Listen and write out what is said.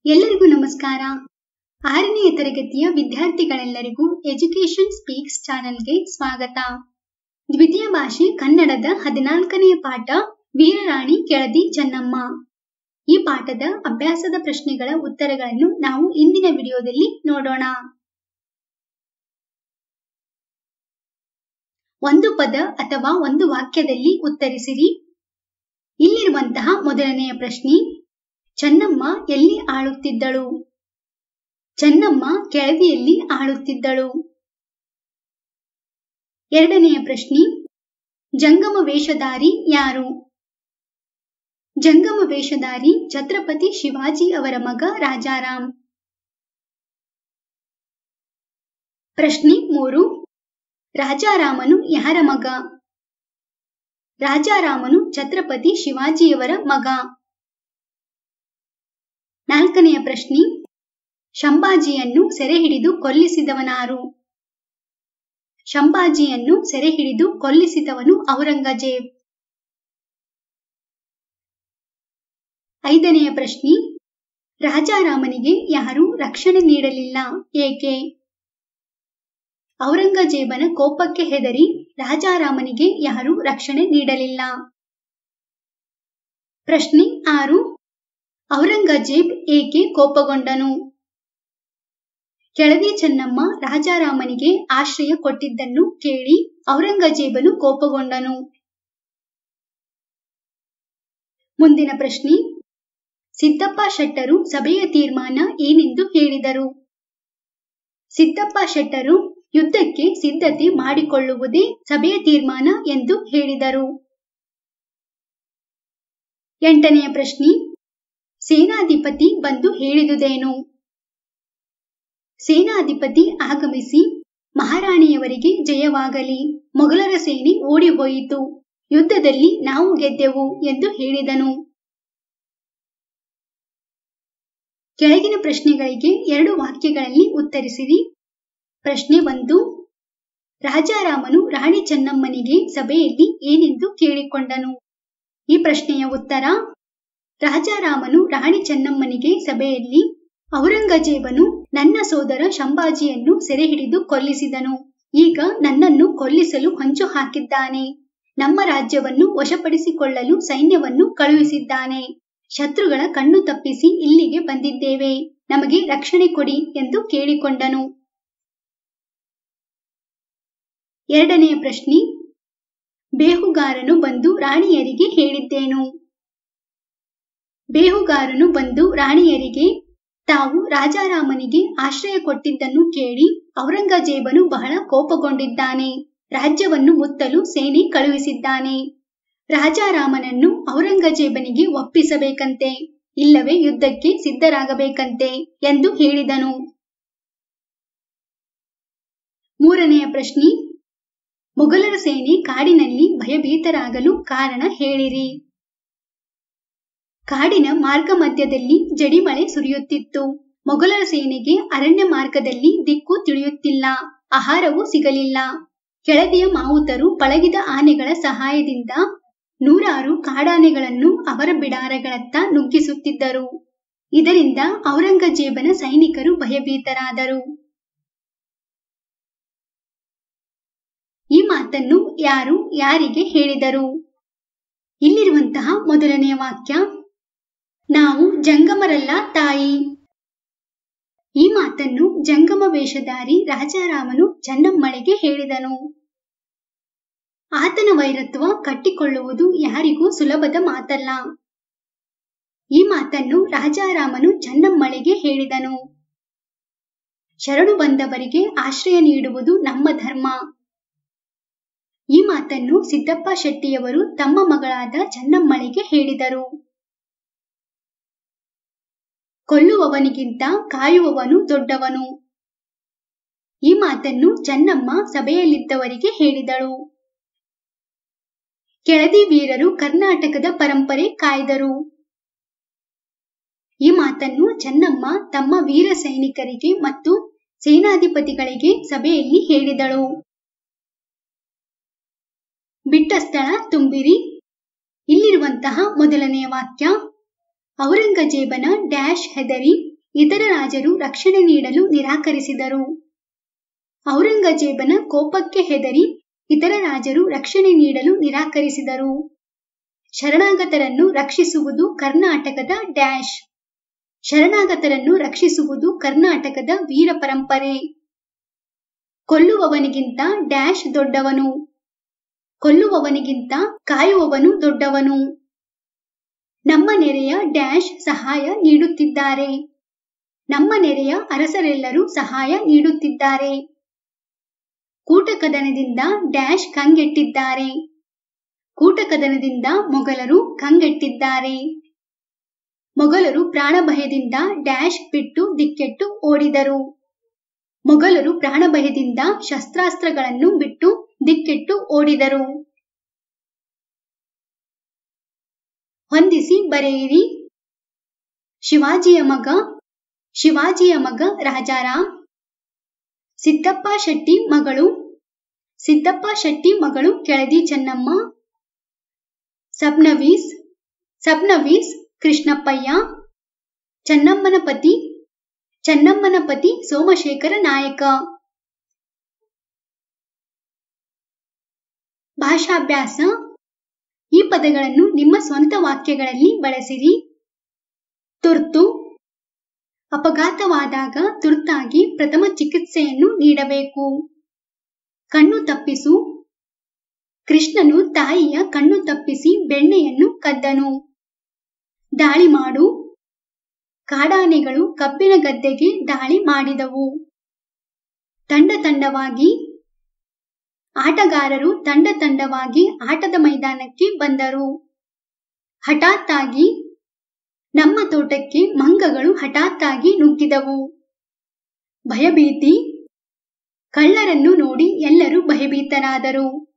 ಎಲ್ಲರಿಗೂ ನಮಸ್ಕಾರ ಆರನೆಯ ತರಗತಿಯ ವಿದ್ಯಾರ್ಥಿಗಳೆಲ್ಲರಿಗೂ ಎಜುಕೇಶನ್ ಸ್ಪೀಕ್ಸ್ ಚಾನೆಲ್ಗೆ ಸ್ವಾಗತ ದ್ವಿತೀಯ ಭಾಷೆ ಕನ್ನಡದ ಹದಿನಾಲ್ಕನೆಯ ಪಾಠ ವೀರರಾಣಿ ಕೆಳದಿ ಚೆನ್ನಮ್ಮ ಈ ಪಾಠದ ಅಭ್ಯಾಸದ ಪ್ರಶ್ನೆಗಳ ಉತ್ತರಗಳನ್ನು ನಾವು ಇಂದಿನ ವಿಡಿಯೋದಲ್ಲಿ ನೋಡೋಣ ಒಂದು ಪದ ಅಥವಾ ಒಂದು ವಾಕ್ಯದಲ್ಲಿ ಉತ್ತರಿಸಿರಿ ಇಲ್ಲಿರುವಂತಹ ಮೊದಲನೆಯ ಪ್ರಶ್ನೆ ಚೆನ್ನಮ್ಮ ಎಲ್ಲಿ ಆಳುತ್ತಿದ್ದಳು ಚೆನ್ನಮ್ಮ ಕೆಳದಿಯಲ್ಲಿ ಆಳುತ್ತಿದ್ದಳು ಎರಡನೆಯ ಪ್ರಶ್ನೆ ಜಂಗಮ ವೇಷಧಾರಿ ಯಾರು ಜಂಗಮ ವೇಷಧಾರಿ ಛತ್ರಪತಿ ಶಿವಾಜಿ ಅವರ ಮಗ ರಾಜಾರಾಮ್ ಪ್ರಶ್ನೆ ಮೂರು ರಾಜಾರಾಮನು ಯಾರ ಮಗ ರಾಜಾರಾಮನು ಛತ್ರಪತಿ ಶಿವಾಜಿಯವರ ಮಗ ನಾಲ್ಕನೆಯ ಪ್ರಶ್ನೆ ಶಂಭಾಜಿಯನ್ನು ಸೆರೆ ಹಿಡಿದು ಕೊಲ್ಲಿಸಿದವನಾರು ಶಂಭಾಜಿಯನ್ನು ಸೆರೆ ಹಿಡಿದು ಕೊಲ್ಲಿಸಿದವನು ಔರಂಗಜೇಬ್ ಐದನೆಯ ಪ್ರಶ್ನೆ ರಾಜಾರಾಮನಿಗೆ ಯಾರೂ ರಕ್ಷಣೆ ನೀಡಲಿಲ್ಲ ಏಕೆ ಔರಂಗಜೇಬನ ಕೋಪಕ್ಕೆ ಹೆದರಿ ರಾಜಾರಾಮನಿಗೆ ಯಾರೂ ರಕ್ಷಣೆ ನೀಡಲಿಲ್ಲ ಪ್ರಶ್ನೆ ಆರು ಔರಂಗಜೇಬ್ ಏಕೆ ಕೋಪಗೊಂಡನು ಕೆಳದಿ ಚೆನ್ನಮ್ಮ ರಾಜಾರಾಮನಿಗೆ ಆಶ್ರಯ ಕೊಟ್ಟಿದ್ದನ್ನು ಕೇಳಿ ಔರಂಗಜೇಬನು ಕೋಪಗೊಂಡನು ಮುಂದಿನ ಪ್ರಶ್ನೆ ಸಿದ್ದಪ್ಪ ಶೆಟ್ಟರು ಸಭೆಯ ತೀರ್ಮಾನ ಏನೆಂದು ಹೇಳಿದರು ಸಿದ್ದಪ್ಪ ಶೆಟ್ಟರು ಯುದ್ಧಕ್ಕೆ ಸಿದ್ಧತೆ ಮಾಡಿಕೊಳ್ಳುವುದೇ ಸಭೆಯ ತೀರ್ಮಾನ ಎಂದು ಹೇಳಿದರು ಎಂಟನೆಯ ಪ್ರಶ್ನೆ ಸೇನಾಧಿಪತಿ ಬಂದು ಹೇಳಿದುದೇನು ಸೇನಾಧಿಪತಿ ಆಗಮಿಸಿ ಮಹಾರಾಣಿಯವರಿಗೆ ಜಯವಾಗಲಿ ಮೊಘಲರ ಸೇನೆ ಓಡಿ ಹೋಯಿತು ಯುದ್ಧದಲ್ಲಿ ನಾವು ಗೆದ್ದೆವು ಎಂದು ಹೇಳಿದನು ಕೆಳಗಿನ ಪ್ರಶ್ನೆಗಳಿಗೆ ಎರಡು ವಾಕ್ಯಗಳಲ್ಲಿ ಉತ್ತರಿಸಿರಿ ಪ್ರಶ್ನೆ ಒಂದು ರಾಜಾರಾಮನು ರಾಣಿ ಚೆನ್ನಮ್ಮನಿಗೆ ಸಭೆಯಲ್ಲಿ ಏನೆಂದು ಕೇಳಿಕೊಂಡನು ಈ ಪ್ರಶ್ನೆಯ ಉತ್ತರ ರಾಜಾರಾಮನು ರಾಣಿ ಚೆನ್ನಮ್ಮನಿಗೆ ಸಭೆಯಲ್ಲಿ ಔರಂಗಜೇಬನು ನನ್ನ ಸೋದರ ಶಂಭಾಜಿಯನ್ನು ಸೆರೆ ಹಿಡಿದು ಕೊಲ್ಲಿಸಿದನು ಈಗ ನನ್ನನ್ನು ಕೊಲ್ಲಿಸಲು ಹೊಂಚು ಹಾಕಿದ್ದಾನೆ ನಮ್ಮ ರಾಜ್ಯವನ್ನು ವಶಪಡಿಸಿಕೊಳ್ಳಲು ಸೈನ್ಯವನ್ನು ಕಳುಹಿಸಿದ್ದಾನೆ ಶತ್ರುಗಳ ಕಣ್ಣು ತಪ್ಪಿಸಿ ಇಲ್ಲಿಗೆ ಬಂದಿದ್ದೇವೆ ನಮಗೆ ರಕ್ಷಣೆ ಕೊಡಿ ಎಂದು ಕೇಳಿಕೊಂಡನು ಎರಡನೆಯ ಪ್ರಶ್ನೆ ಬೇಹುಗಾರನು ಬಂದು ರಾಣಿಯರಿಗೆ ಹೇಳಿದ್ದೇನು ಬೇಹುಗಾರನು ಬಂದು ರಾಣಿಯರಿಗೆ ತಾವು ರಾಜಾರಾಮನಿಗೆ ಆಶ್ರಯ ಕೊಟ್ಟಿದ್ದನ್ನು ಕೇಳಿ ಔರಂಗಜೇಬನು ಬಹಳ ಕೋಪಗೊಂಡಿದ್ದಾನೆ ರಾಜ್ಯವನ್ನು ಮುತ್ತಲು ಸೇನೆ ಕಳುಹಿಸಿದ್ದಾನೆ ರಾಜಾರಾಮನನ್ನು ಔರಂಗಜೇಬನಿಗೆ ಒಪ್ಪಿಸಬೇಕಂತೆ ಇಲ್ಲವೇ ಯುದ್ಧಕ್ಕೆ ಸಿದ್ಧರಾಗಬೇಕಂತೆ ಎಂದು ಹೇಳಿದನು ಮೂರನೆಯ ಪ್ರಶ್ನೆ ಮೊಘಲರ ಸೇನೆ ಕಾಡಿನಲ್ಲಿ ಭಯಭೀತರಾಗಲು ಕಾರಣ ಹೇಳಿರಿ ಕಾಡಿನ ಮಾರ್ಗ ಮಧ್ಯದಲ್ಲಿ ಜಡಿಮಳೆ ಸುರಿಯುತ್ತಿತ್ತು ಮೊಘಲರ ಸೇನೆಗೆ ಅರಣ್ಯ ಮಾರ್ಗದಲ್ಲಿ ದಿಕ್ಕು ತಿಳಿಯುತ್ತಿಲ್ಲ ಆಹಾರವೂ ಸಿಗಲಿಲ್ಲ ಕೆಳದಿಯ ಮಾವುತರು ಪಳಗಿದ ಆನೆಗಳ ಸಹಾಯದಿಂದ ನೂರಾರು ಕಾಡಾನೆಗಳನ್ನು ಅವರ ಬಿಡಾರಗಳತ್ತ ನುಗ್ಗಿಸುತ್ತಿದ್ದರು ಇದರಿಂದ ಔರಂಗಜೇಬನ ಸೈನಿಕರು ಭಯಭೀತರಾದರು ಈ ಮಾತನ್ನು ಯಾರು ಯಾರಿಗೆ ಹೇಳಿದರು ಇಲ್ಲಿರುವಂತಹ ಮೊದಲನೆಯ ವಾಕ್ಯ ನಾವು ಜಂಗಮರಲ್ಲ ತಾಯಿ ಈ ಮಾತನ್ನು ಜಂಗಮ ವೇಷಧಾರಿ ರಾಜಾರಾಮನು ಚೆನ್ನಮ್ಮಳಿಗೆ ಹೇಳಿದನು ಆತನ ವೈರತ್ವ ಕಟ್ಟಿಕೊಳ್ಳುವುದು ಯಾರಿಗೂ ಸುಲಭದ ಮಾತಲ್ಲ ಈ ಮಾತನ್ನು ರಾಜಾರಾಮನು ಚೆನ್ನಮ್ಮಳಿಗೆ ಹೇಳಿದನು ಶರಣು ಬಂದವರಿಗೆ ಆಶ್ರಯ ನೀಡುವುದು ನಮ್ಮ ಧರ್ಮ ಈ ಮಾತನ್ನು ಸಿದ್ದಪ್ಪ ಶೆಟ್ಟಿಯವರು ತಮ್ಮ ಮಗಳಾದ ಚೆನ್ನಮ್ಮಳಿಗೆ ಹೇಳಿದರು ಕೊಲ್ಲುವವನಿಗಿಂತ ಕಾಯುವವನು ದೊಡ್ಡವನು ಈ ಮಾತನ್ನು ಚೆನ್ನಮ್ಮ ಸಭೆಯಲ್ಲಿದ್ದವರಿಗೆ ಹೇಳಿದಳು ಕೆಳದಿ ವೀರರು ಕರ್ನಾಟಕದ ಪರಂಪರೆ ಕಾಯ್ದರು ಈ ಮಾತನ್ನು ಚೆನ್ನಮ್ಮ ತಮ್ಮ ವೀರ ಸೈನಿಕರಿಗೆ ಮತ್ತು ಸೇನಾಧಿಪತಿಗಳಿಗೆ ಸಭೆಯಲ್ಲಿ ಹೇಳಿದಳು ಬಿಟ್ಟ ಸ್ಥಳ ತುಂಬಿರಿ ಇಲ್ಲಿರುವಂತಹ ಮೊದಲನೆಯ ವಾಕ್ಯ ಔರಂಗಜೇಬನ ಡ್ಯಾಶ್ ಹೆದರಿ ಇತರ ರಾಜರು ರಕ್ಷಣೆ ನೀಡಲು ನಿರಾಕರಿಸಿದರು ಔರಂಗಜೇಬನ ಕೋಪಕ್ಕೆ ಹೆದರಿ ಇತರ ರಾಜರು ರಕ್ಷಣೆ ನೀಡಲು ನಿರಾಕರಿಸಿದರು ಶರಣಾಗತರನ್ನು ರಕ್ಷಿಸುವುದು ಕರ್ನಾಟಕದ ಡ್ಯಾಶ್ ಶರಣಾಗತರನ್ನು ರಕ್ಷಿಸುವುದು ಕರ್ನಾಟಕದ ವೀರ ಪರಂಪರೆ ಕೊಲ್ಲುವವನಿಗಿಂತ ಡ್ಯಾಶ್ ದೊಡ್ಡವನು ಕೊಲ್ಲುವವನಿಗಿಂತ ಕಾಯುವವನು ದೊಡ್ಡವನು ನಮ್ಮ ನೆರೆಯ ಡ್ಯಾಶ್ ಸಹಾಯ ನೀಡುತ್ತಿದ್ದಾರೆ ನಮ್ಮ ನೆರೆಯ ಅರಸರೆಲ್ಲರೂ ಸಹಾಯ ನೀಡುತ್ತಿದ್ದಾರೆ ಕೂಟಕದನದಿಂದ ಡ್ಯಾಶ್ ಕಂಗೆಟ್ಟಿದ್ದಾರೆ ಕೂಟಕದನದಿಂದ ಮೊಘಲರು ಕಂಗೆಟ್ಟಿದ್ದಾರೆ ಮೊಘಲರು ಪ್ರಾಣ ಭಯದಿಂದ ಡ್ಯಾಶ್ ಬಿಟ್ಟು ದಿಕ್ಕೆಟ್ಟು ಓಡಿದರು ಮೊಘಲರು ಪ್ರಾಣ ಭಯದಿಂದ ಶಸ್ತ್ರಾಸ್ತ್ರಗಳನ್ನು ಬಿಟ್ಟು ದಿಕ್ಕೆಟ್ಟು ಓಡಿದರು ಹೊಂದಿಸಿ ಬರೆಯಿರಿ ಶಿವಾಜಿಯ ಮಗ ಶಿವಾಜಿಯ ಮಗ ರಾಜಾರಾಮ್ ಸಿದ್ದಪ್ಪ ಶೆಟ್ಟಿ ಮಗಳು ಸಿದ್ದಪ್ಪ ಶೆಟ್ಟಿ ಮಗಳು ಕೆಳದಿ ಚೆನ್ನಮ್ಮ ಸಬ್ನವೀಸ್ ಸಬ್ನವೀಸ್ ಕೃಷ್ಣಪ್ಪಯ್ಯ ಚೆನ್ನಮ್ಮನ ಪತಿ ಚೆನ್ನಮ್ಮನ ಪತಿ ಸೋಮಶೇಖರ ನಾಯಕ ಭಾಷಾಭ್ಯಾಸ ಈ ಪದಗಳನ್ನು ನಿಮ್ಮ ಸ್ವಂತ ವಾಕ್ಯಗಳಲ್ಲಿ ಬಳಸಿರಿ ತುರ್ತು ಅಪಘಾತವಾದಾಗ ತುರ್ತಾಗಿ ಪ್ರಥಮ ಚಿಕಿತ್ಸೆಯನ್ನು ನೀಡಬೇಕು ಕಣ್ಣು ತಪ್ಪಿಸು ಕೃಷ್ಣನು ತಾಯಿಯ ಕಣ್ಣು ತಪ್ಪಿಸಿ ಬೆಣ್ಣೆಯನ್ನು ಕದ್ದನು ದಾಳಿ ಮಾಡು ಕಾಡಾನೆಗಳು ಕಬ್ಬಿನ ಗದ್ದೆಗೆ ದಾಳಿ ಮಾಡಿದವು ತಂಡ ತಂಡವಾಗಿ ಆಟಗಾರರು ತಂಡ ತಂಡವಾಗಿ ಆಟದ ಮೈದಾನಕ್ಕೆ ಬಂದರು ಹಠಾತ್ತಾಗಿ ನಮ್ಮ ತೋಟಕ್ಕೆ ಮಂಗಗಳು ಹಠಾತ್ತಾಗಿ ನುಗ್ಗಿದವು ಭಯಭೀತಿ ಕಳ್ಳರನ್ನು ನೋಡಿ ಎಲ್ಲರೂ ಭಯಭೀತರಾದರು